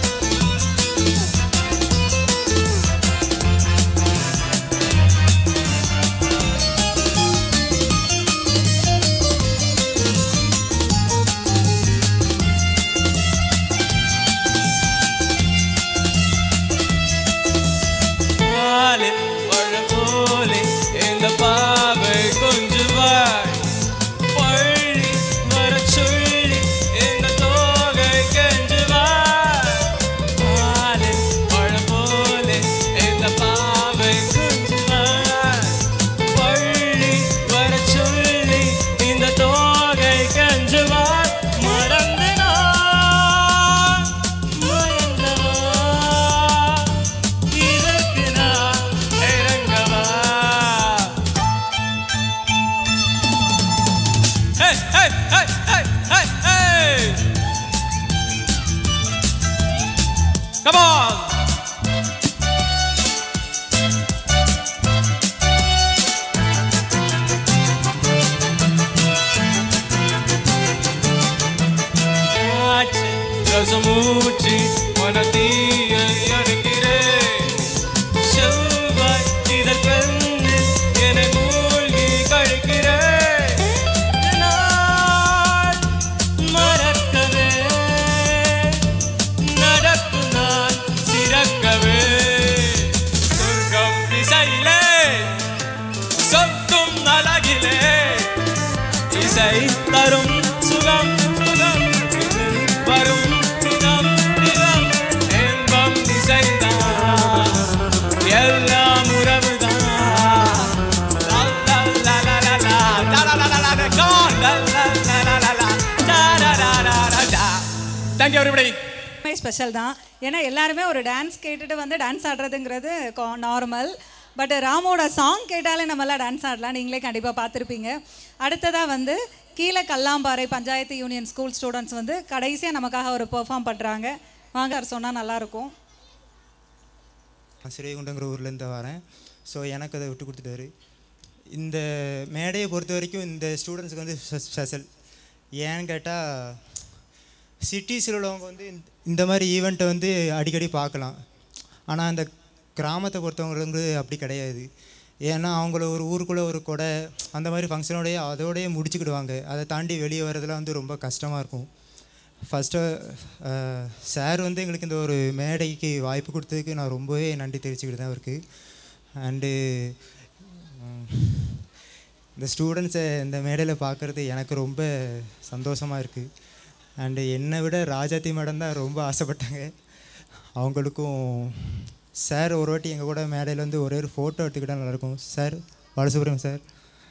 பாலில் பழம் போலே இந்த பாவை கொஞ்சுவாய் பள்ளி வரச் சொல்லி இந்த தோகை கெஞ்சுவாய் பாலில் பழம் போலே இந்த பாவை கொஞ்சுவாய் பள்ளி வரச் சொல்லி இந்த தோகை கெஞ்சுவாய் மறந்து நான் மயங்கவா இதற்கு நான் இறங்கவா Hey, hey, hey, hey, hey, hey! Come on! காற்று ரசமூற்றி மனத்தீயை அணைக்கிறேன் செவ்வாய் இதழ் பெண்ணில் என்னை மூழ்கி கழிக்கிறேன் நான் மறக்கவே நடக்கும் நான் சிறக்கவே சொர்க்கம் திசையிலே சொத்தும் அழகிலே இசை தரும் சுகம் சுகம் இது வரும் தினம் தினம் இன்பம் இசைதான் எல்லாம் உறவுதான் லா, லா, லா, லா, லா, லா, லா, லா, லா, லா, லா, come on. லா, லா, லா, லா, லா, லா, டா, டா, டா, டா, டா, டா. Thank you everybody. ஸ்பெஷல் தான் ஏன்னா எல்லாருமே ஒரு டான்ஸ் கேட்டுட்டு வந்து டான்ஸ் ஆடுறதுங்கிறது நார்மல் பட் ராமோட சாங் கேட்டாலே நம்மளாம் டான்ஸ் ஆடலாம் நீங்களே கண்டிப்பாக பார்த்துருப்பீங்க அடுத்ததாக வந்து கீழே Kallamparai panchayat union school students வந்து கடைசியாக நமக்காக ஒரு பெர்ஃபார்ம் பண்ணுறாங்க வாங்க அவர் சொன்னால் நல்லாயிருக்கும் நான் ஸ்ரீகுண்டங்கிற ஊர்லேருந்து வரேன் ஸோ எனக்கு அதை விட்டு கொடுத்துட்டாரு இந்த மேடையை பொறுத்த வரைக்கும் இந்த ஸ்டூடெண்ட்ஸுக்கு வந்து ஸ்பெஷல் ஏன்னு கேட்டால் சிட்டிஸில் உள்ளவங்க வந்து இந்த- இந்த மாதிரி ஈவெண்ட்டை வந்து அடிக்கடி பார்க்கலாம் ஆனால் அந்த கிராமத்தை பொறுத்தவங்களுக்கு அப்படி கிடையாது ஏன்னா அவங்கள ஒரு ஊருக்குள்ளே ஒரு கொடை அந்த மாதிரி ஃபங்க்ஷனோடய அதோடய முடிச்சுக்கிடுவாங்க அதை தாண்டி வெளியே வரதெல்லாம் வந்து ரொம்ப கஷ்டமாக இருக்கும் ஃபஸ்ட்டு சார் வந்து எங்களுக்கு இந்த ஒரு மேடைக்கு வாய்ப்பு கொடுத்ததுக்கு நான் ரொம்பவே நன்றி தெரிவிச்சுக்கிட்டு அவருக்கு அண்டு இந்த ஸ்டூடெண்ட்ஸை இந்த மேடையில் பார்க்குறது எனக்கு ரொம்ப சந்தோஷமாக இருக்குது அண்டு என்னை விட ராஜாத்தி மேடம் தான் ரொம்ப ஆசைப்பட்டாங்க அவங்களுக்கும் சார் ஒரு வாட்டி எங்கள் கூட மேடையில் வந்து ஒரே ஒரு ஃபோட்டோ எடுத்துக்கிட்டால் நல்லாயிருக்கும் சார் பாலசுப்ரமணியம் சார்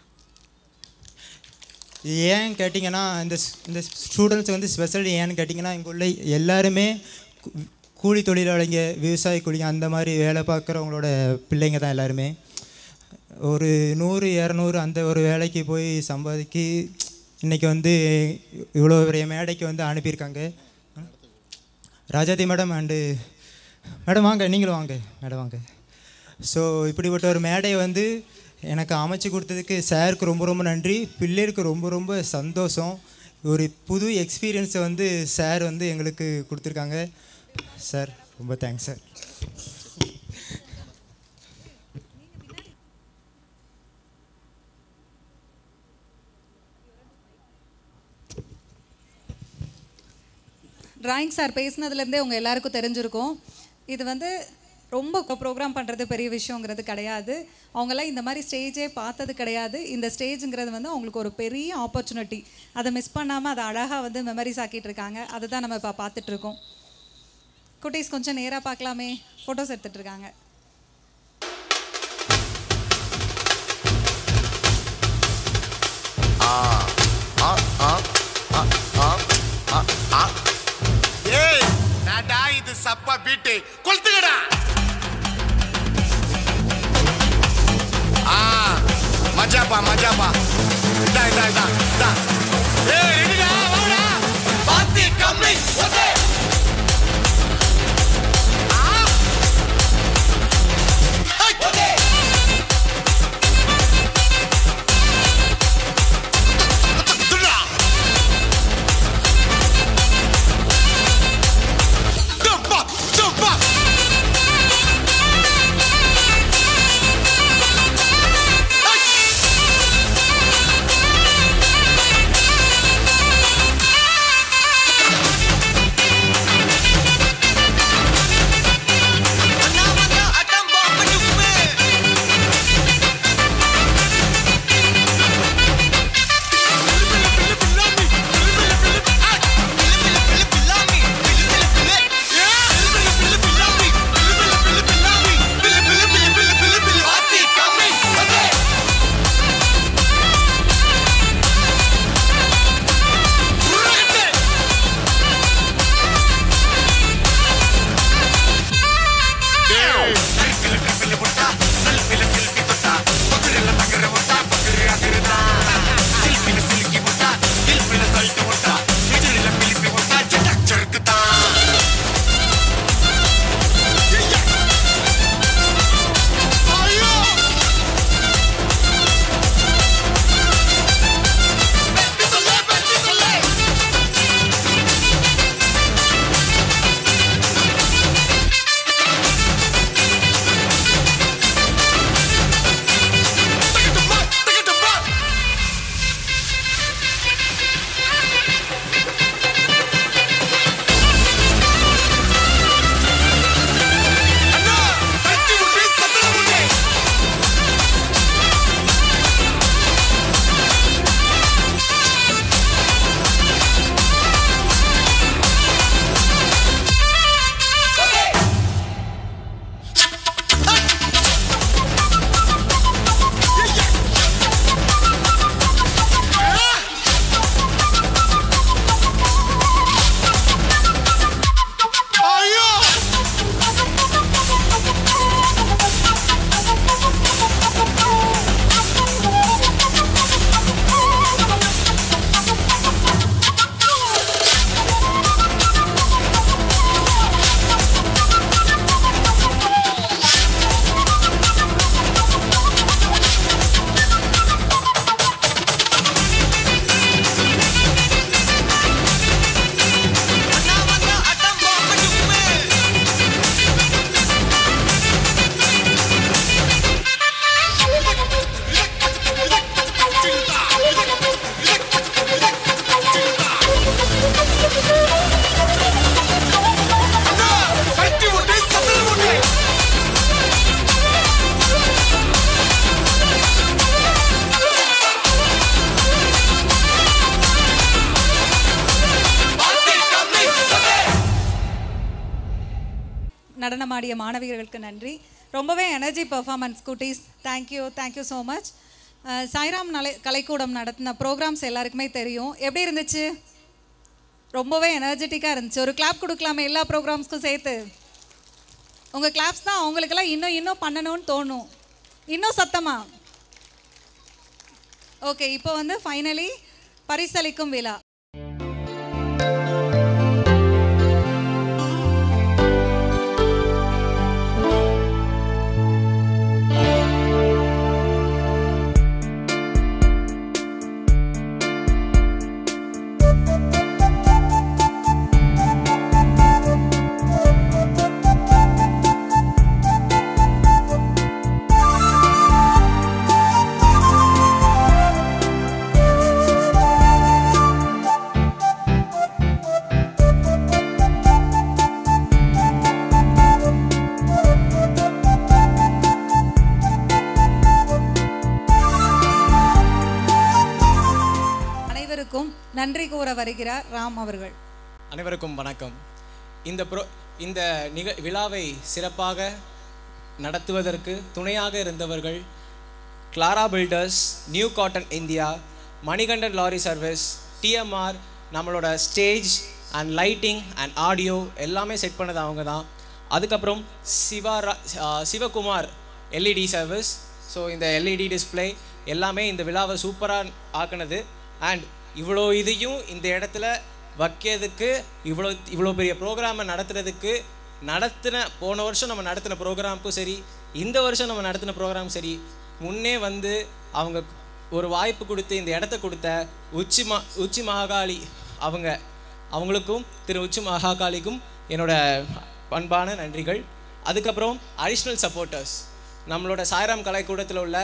இது ஏன் கேட்டிங்கன்னா இந்த ஸ்- இந்த ஸ்டூடெண்ட்ஸ் வந்து ஸ்பெஷல் ஏன்னு கேட்டிங்கன்னா இங்கே உள்ள எல்லாருமே கூ- கூலி தொழிலாளிங்க விவசாய கூலிங்க அந்த மாதிரி வேலை பார்க்குறவங்களோட பிள்ளைங்க தான் எல்லாருமே ஒரு நூறு இரநூறு அந்த ஒரு வேலைக்கு போய் சம்பாதிக்கி இன்றைக்கி வந்து இவ்வளோ பெரிய மேடைக்கு வந்து அனுப்பியிருக்காங்க ராஜாதி மேடம் அண்டு மேடம் வாங்க நீங்களும் வாங்க மேடம் வாங்க ஸோ இப்படிப்பட்ட ஒரு மேடையை வந்து எனக்கு அமைச்சு கொடுத்ததுக்கு சாருக்கு ரொம்ப ரொம்ப நன்றி பிள்ளைகளுக்கு ரொம்ப ரொம்ப சந்தோஷம் ஒரு புது எக்ஸ்பீரியன்ஸை வந்து சார் வந்து எங்களுக்கு கொடுத்துருக்காங்க சார் ரொம்ப தேங்க்ஸ் சார் டிராயிங் சார் பேசினதுலேருந்தே உங்கள் எல்லாருக்கும் தெரிஞ்சிருக்கும் இது வந்து ரொம்ப ப்ரோக்ராம் பண்ணுறது பெரிய விஷயங்கிறது கிடையாது அவங்களாம் இந்த மாதிரி ஸ்டேஜே பார்த்தது கிடையாது இந்த ஸ்டேஜுங்கிறது வந்து அவங்களுக்கு ஒரு பெரிய ஆப்பர்ச்சுனிட்டி அதை மிஸ் பண்ணாமல் அதை அழகாக வந்து மெமரிஸ் ஆக்கிட்டு இருக்காங்க அதை தான் நம்ம இப்போ பார்த்துட்ருக்கோம் குட்டீஸ் கொஞ்சம் நேராக பார்க்கலாமே ஃபோட்டோஸ் எடுத்துகிட்டு இருக்காங்க ஏய் நாடா இது சப்பா பீட்டு கொளுத்துக்கடா ஆ மஜாப்பா மஜாப்பா இதா இதா இதா இதா ஏய் ரெடிடா வாடா பாத்தி கம்மி ஓகே நடனமாடிய மாணவியர்களுக்கு நன்றி ரொம்பவே எனர்ஜி பெர்ஃபார்மன்ஸ் குட்டீஸ் thank you thank you so much Sairam நலை கலைக்கூடம் நடத்தின ப்ரோக்ராம்ஸ் எல்லாருக்குமே தெரியும் எப்படி இருந்துச்சு ரொம்பவே எனர்ஜெட்டிக்காக இருந்துச்சு ஒரு கிளாப் கொடுக்கலாமே எல்லா ப்ரோக்ராம்ஸ்க்கும் சேர்த்து உங்கள் கிளாப்ஸ் தான் அவங்களுக்கெல்லாம் இன்னும் இன்னும் பண்ணணும்னு தோணும் இன்னும் சத்தமா ஓகே இப்போ வந்து ஃபைனலி பரிசளிக்கும் விழா ஆ அனைவருக்கும் நன்றி கூற வருகிறார் ராம் அவர்கள் அனைவருக்கும் வணக்கம் இந்த ப்ரோ இந்த நிக விழாவை சிறப்பாக நடத்துவதற்கு துணையாக இருந்தவர்கள் Clara builders new cotton India Manikandan lorry service TMR நம்மளோட stage and lighting and audio எல்லாமே செட் பண்ணது அவங்க தான் அதுக்கப்புறம் சிவா ரா- ஆ, சிவகுமார் எல்இடி சர்வீஸ் ஸோ இந்த எல்இடி டிஸ்ப்ளே எல்லாமே இந்த விழாவை சூப்பராக ஆக்குனது அண்ட் இவ்வளோ இதையும் இந்த இடத்துல வைக்கிறதுக்கு இவ்வளோ இவ்வளோ பெரிய ப்ரோக்ராமை நடத்துறதுக்கு நடத்தின போன வருஷம் நம்ம நடத்தின ப்ரோக்ராமுக்கும் சரி இந்த வருஷம் நம்ம நடத்தின ப்ரோக்ராம் சரி முன்னே வந்து அவங்க ஒரு வாய்ப்பு கொடுத்து இந்த இடத்த கொடுத்த உச்சி மா உச்சி மகாகாளி அவங்க அவங்களுக்கும் திரு உச்சி மகாகாளிக்கும் என்னோட பண்பான நன்றிகள் அதுக்கப்புறம் அடிஷ்னல் சப்போர்ட்டர்ஸ் நம்மளோட சாய்ராம் கலைக்கூடத்தில் உள்ள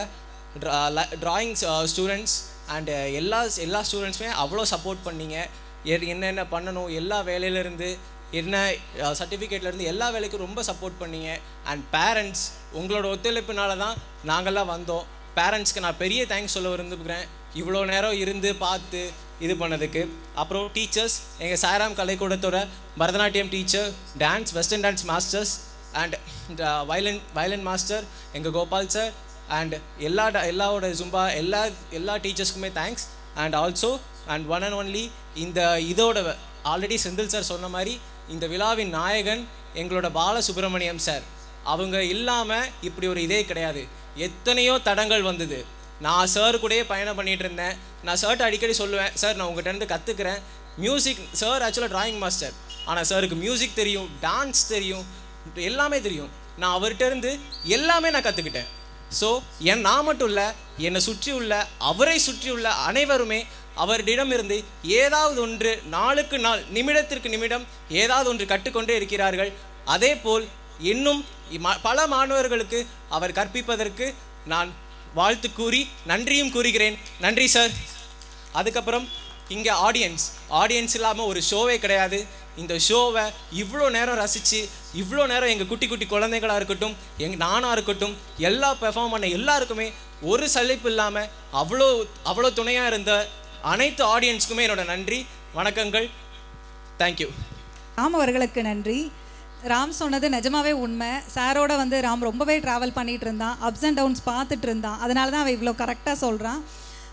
ட்ராயிங்ஸ் ஸ்டூடெண்ட்ஸ் அண்டு எல்லா எல்லா ஸ்டூடெண்ட்ஸுமே அவ்வளோ சப்போர்ட் பண்ணீங்க எ- என்னென்ன பண்ணணும் எல்லா வேலையிலேருந்து என்ன சர்டிஃபிகேட்லேருந்து எல்லா வேலைக்கும் ரொம்ப சப்போர்ட் பண்ணீங்க அண்ட் பேரண்ட்ஸ் உங்களோட ஒத்துழைப்புனால தான் நாங்கள்லாம் வந்தோம் பேரண்ட்ஸ்க்கு நான் பெரிய தேங்க்ஸ் சொல்ல விரும்புகிறேன் இவ்வளோ நேரம் இருந்து பார்த்து இது பண்ணதுக்கு அப்புறம் டீச்சர்ஸ் எங்கள் சாய்ராம் கலைக்கூடத்தோட Bharatanatyam teacher dance western dance masters and violin violin master எங்கள் கோபால் சார் அண்ட் எல்லா ட- எல்லாவோட ஜும்பா எல்லா எல்லா டீச்சர்ஸ்க்குமே thanks and also and one and only இந்த இதோட ஆல்ரெடி செந்தில் சார் சொன்ன மாதிரி இந்த விழாவின் நாயகன் எங்களோட பாலசுப்ரமணியம் சார் அவங்க இல்லாமல் இப்படி ஒரு இதே கிடையாது எத்தனையோ தடங்கள் வந்தது நான் சார் கூடயே பயணம் பண்ணிட்டு இருந்தேன் நான் சார்ட்ட அடிக்கடி சொல்லுவேன் சார் நான் உங்கள்கிட்ட இருந்து கற்றுக்கிறேன் மியூசிக் சார் ஆக்சுவலாக டிராயிங் மாஸ்டர் ஆனால் சாருக்கு மியூசிக் தெரியும் டான்ஸ் தெரியும் எல்லாமே தெரியும் நான் அவர்கிட்ட இருந்து எல்லாமே நான் கற்றுக்கிட்டேன் ஸோ என் நான் மட்டும் இல்லை என்னை சுற்றி உள்ள அவரை சுற்றி உள்ள அனைவருமே அவரிடமிருந்து ஏதாவது ஒன்று நாளுக்கு நாள் நிமிடத்திற்கு நிமிடம் ஏதாவது ஒன்று கற்றுக்கொண்டே இருக்கிறார்கள் அதே போல் இன்னும் இம்ம- பல மாணவர்களுக்கு அவர் கற்பிப்பதற்கு நான் வாழ்த்து கூறி நன்றியும் கூறுகிறேன் நன்றி சார் அதுக்கப்புறம் இங்கே ஆடியன்ஸ் ஆடியன்ஸ் இல்லாமல் ஒரு ஷோவே கிடையாது இந்த ஷோவை இவ்வளோ நேரம் ரசித்து இவ்வளோ நேரம் எங்கள் குட்டி குட்டி குழந்தைகளாக இருக்கட்டும் எங் நானாக இருக்கட்டும் எல்லா பெர்ஃபார்ம் பண்ண எல்லாருக்குமே ஒரு சலிப்பு இல்லாமல் அவ்வளோ அவ்வளோ துணையாக இருந்த அனைத்து ஆடியன்ஸ்க்குமே என்னோட நன்றி வணக்கங்கள் தேங்க்யூ ராம் அவர்களுக்கு நன்றி ராம் சொன்னது நிஜமாவே உண்மை சாரோட வந்து ராம் ரொம்பவே ட்ராவல் பண்ணிட்டு இருந்தான் அப்ஸ் அண்ட் டவுன்ஸ் பார்த்துட்டு இருந்தான் அதனால தான் அவன் இவ்வளோ கரெக்டாக சொல்கிறான்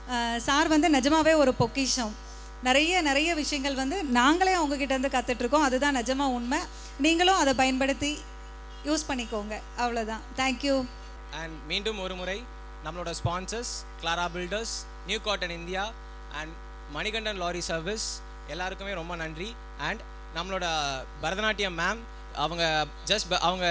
சார் வந்து நிஜமாவே ஒரு பொக்கிஷம் நிறைய நிறைய விஷயங்கள் வந்து நாங்களே அவங்கக்கிட்ட இருந்து கற்றுட்ருக்கோம் அதுதான் நிஜமாக உண்மை நீங்களும் அதை பயன்படுத்தி யூஸ் பண்ணிக்கோங்க அவ்வளோதான் தேங்க்யூ அண்ட் மீண்டும் ஒரு முறை நம்மளோட sponsors Clara builders new cotton India and Manikandan lorry service எல்லாருக்குமே ரொம்ப நன்றி அண்ட் நம்மளோட பரதநாட்டியம் மேம் அவங்க ஜஸ்ட் அவங்க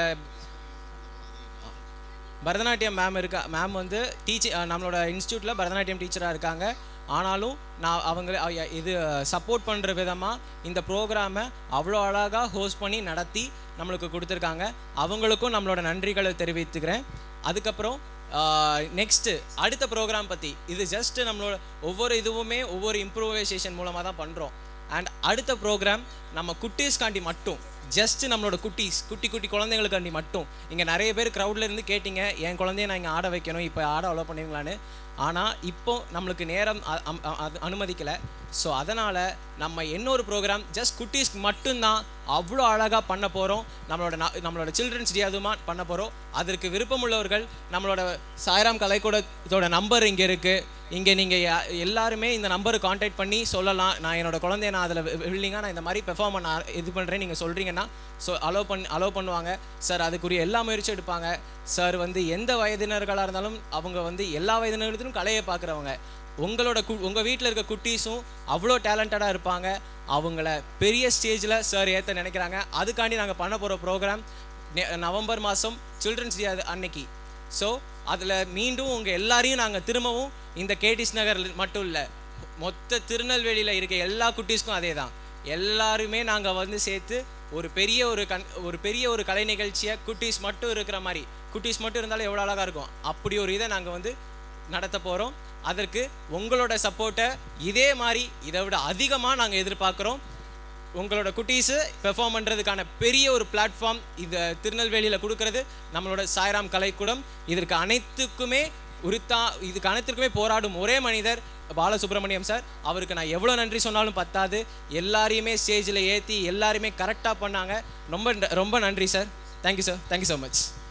பரதநாட்டியம் மேம் இருக்கா மேம் வந்து டீச்சர் நம்மளோட இன்ஸ்டியூட்டில் பரதநாட்டியம் டீச்சராக இருக்காங்க ஆனாலும் நான் அவங்க அவ- இது சப்போர்ட் பண்ணுற விதமாக இந்த ப்ரோக்ராமை அவ்வளோ அழகாக ஹோஸ்ட் பண்ணி நடத்தி நம்மளுக்கு கொடுத்துருக்காங்க அவங்களுக்கும் நம்மளோட நன்றிகளை தெரிவித்துக்கிறேன் அதுக்கப்புறம் நெக்ஸ்ட்டு அடுத்த ப்ரோக்ராம் பற்றி இது ஜஸ்ட் நம்மளோட ஒவ்வொரு இதுவுமே ஒவ்வொரு இம்ப்ரூவைசேஷன் மூலமாக தான் பண்ணுறோம் அண்ட் அடுத்த ப்ரோக்ராம் நம்ம குட்டீஸ்காண்டி மட்டும் ஜஸ்ட் நம்மளோட குட்டீஸ் குட்டி குட்டி குழந்தைங்களுக்காண்டி மட்டும் இங்கே நிறைய பேர் க்ரௌடில் இருந்து கேட்டிங்க என் குழந்தைய நான் இங்கே ஆட வைக்கணும் இப்போ ஆட அலோவ் பண்ணுவீங்களான்னு ஆனால் இப்போ நம்மளுக்கு நேரம் அ- அம்- அ- அது அனுமதிக்கலை ஸோ அதனால் நம்ம இன்னொரு ப்ரோக்ராம் ஜஸ்ட் குட்டீஸ்க்கு மட்டும்தான் அவ்வளோ அழகாக பண்ண போகிறோம் நம்மளோட நா- நம்மளோட சில்ட்ரன்ஸ் டே அதுமா பண்ண போகிறோம் அதற்கு விருப்பமுள்ளவர்கள் நம்மளோட சாய்ராம் கலைக்கூடத்தோட நம்பர் இங்கே இருக்குது இங்கே நீங்கள் எல்லாருமே இந்த நம்பருக்கு காண்டாக்ட் பண்ணி சொல்லலாம் நான் என்னோட குழந்தைய நான் அதில் வில்லிங்காக நான் இந்த மாதிரி பெர்ஃபார்ம் பண்ண ஆர- இது பண்ணுறேன் நீங்கள் சொல்கிறீங்கன்னா ஸோ அலோவ் பண்ணி அலோவ் பண்ணுவாங்க சார் அதுக்குரிய எல்லா முயற்சியும் எடுப்பாங்க சார் வந்து எந்த வயதினர்களாக இருந்தாலும் அவங்க வந்து எல்லா வயதினர்களுக்கும் கலையை பார்க்குறவங்க உங்களோட கு உங்கள் வீட்டில் இருக்க குட்டீஸும் அவ்வளோ டேலண்டடாக இருப்பாங்க அவங்கள பெரிய ஸ்டேஜில் சார் ஏற்ற நினைக்கிறாங்க அதுக்காண்டி நாங்கள் பண்ண போகிற ப்ரோக்ராம் நவம்பர் மாதம் சில்ட்ரன்ஸ் டே அன்னைக்கு ஸோ அதில் மீண்டும் உங்கள் எல்லாரையும் நாங்கள் திரும்பவும் இந்த கேடிஸ் நகர் மட்டும் இல்லை மொத்த திருநெல்வேலியில் இருக்க எல்லா குட்டீஸ்க்கும் அதே தான் எல்லாருமே நாங்கள் வந்து சேர்த்து ஒரு பெரிய ஒரு கண் ஒரு பெரிய ஒரு கலை நிகழ்ச்சியை குட்டீஸ் மட்டும் இருக்கிற மாதிரி குட்டீஸ் மட்டும் இருந்தாலும் எவ்வளோ அழகாக இருக்கும் அப்படி ஒரு இதை நாங்கள் வந்து நடத்த போகிறோம் அதற்கு உங்களோட சப்போர்ட்டை இதே மாதிரி இதை விட அதிகமாக நாங்கள் எதிர்பார்க்குறோம் உங்களோட குட்டீஸு பெர்ஃபார்ம் பண்ணுறதுக்கான பெரிய ஒரு பிளாட்ஃபார்ம் இந்த திருநெல்வேலியில் கொடுக்கறது நம்மளோட சாய்ராம் கலைக்கூடம் இதற்கு அனைத்துக்குமே உரித்தா இதுக்கு அனைத்திற்குமே போராடும் ஒரே மனிதர் பாலசுப்ரமணியம் சார் அவருக்கு நான் எவ்வளோ நன்றி சொன்னாலும் பத்தாது எல்லாரையுமே ஸ்டேஜில் ஏற்றி எல்லாருமே கரெக்டாக பண்ணாங்க ரொம்ப ரொம்ப நன்றி sir thank you sir thank you so much